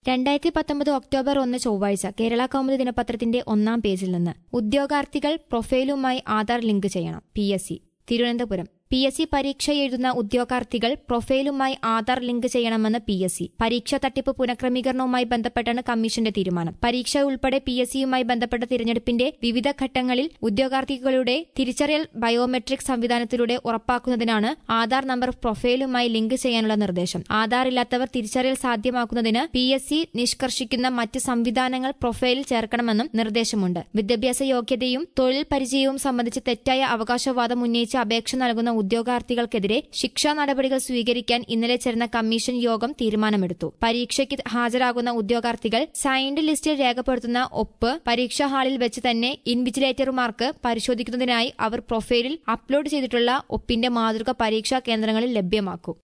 രണ്ടായിരത്തി പത്തൊമ്പത് ഒക്ടോബർ ഒന്ന് ചൊവ്വാഴ്ച കേരള കൗമുദി ദിനപത്രത്തിന്റെ ഒന്നാം പേജിൽ നിന്ന് ഉദ്യോഗാർത്ഥികൾ പ്രൊഫൈലുമായി ആധാർ ലിങ്ക് ചെയ്യണം P S C Thiruvananthapuram P S C പരീക്ഷ എഴുതുന്ന ഉദ്യോഗാർത്ഥികൾ പ്രൊഫൈലുമായി ആധാർ ലിങ്ക് ചെയ്യണമെന്ന് പി എസ് സി പരീക്ഷാ തട്ടിപ്പ് പുനഃക്രമീകരണവുമായി ബന്ധപ്പെട്ടാണ് കമ്മീഷന്റെ തീരുമാനം പരീക്ഷ ഉൾപ്പെടെ പി എസ് സിയുമായി ബന്ധപ്പെട്ട തിരഞ്ഞെടുപ്പിന്റെ വിവിധ ഘട്ടങ്ങളിൽ ഉദ്യോഗാർത്ഥികളുടെ തിരിച്ചറിയൽ ബയോമെട്രിക് സംവിധാനത്തിലൂടെ ഉറപ്പാക്കുന്നതിനാണ് ആധാർ നമ്പർ പ്രൊഫൈലുമായി ലിങ്ക് ചെയ്യാനുള്ള നിർദ്ദേശം ആധാർ ഇല്ലാത്തവർ തിരിച്ചറിയൽ സാധ്യമാക്കുന്നതിന് പി എസ് സി നിഷ്കർഷിക്കുന്ന മറ്റ് സംവിധാനങ്ങൾ പ്രൊഫൈലിൽ ചേർക്കണമെന്നും നിർദ്ദേശമുണ്ട് വിദ്യാഭ്യാസ യോഗ്യതയും തൊഴിൽ പരിചയവും സംബന്ധിച്ച് തെറ്റായ അവകാശവാദം ഉന്നയിച്ച് അപേക്ഷ നൽകുന്ന ഉദ്യോഗാർത്ഥികൾക്കെതിരെ ശിക്ഷാ നടപടികൾ സ്വീകരിക്കാൻ ഇന്നലെ ചേർന്ന കമ്മീഷൻ യോഗം തീരുമാനമെടുത്തു പരീക്ഷയ്ക്ക് ഹാജരാകുന്ന ഉദ്യോഗാർത്ഥികൾ സൈൻഡ് ലിസ്റ്റിൽ രേഖപ്പെടുത്തുന്ന ഒപ്പ് പരീക്ഷാ ഹാളിൽ വെച്ച് തന്നെ ഇൻവിജിലേറ്റർമാർക്ക് പരിശോധിക്കുന്നതിനായി അവർ പ്രൊഫൈലിൽ അപ്ലോഡ് ചെയ്തിട്ടുള്ള ഒപ്പിന്റെ മാതൃക പരീക്ഷാ കേന്ദ്രങ്ങളിൽ ലഭ്യമാക്കും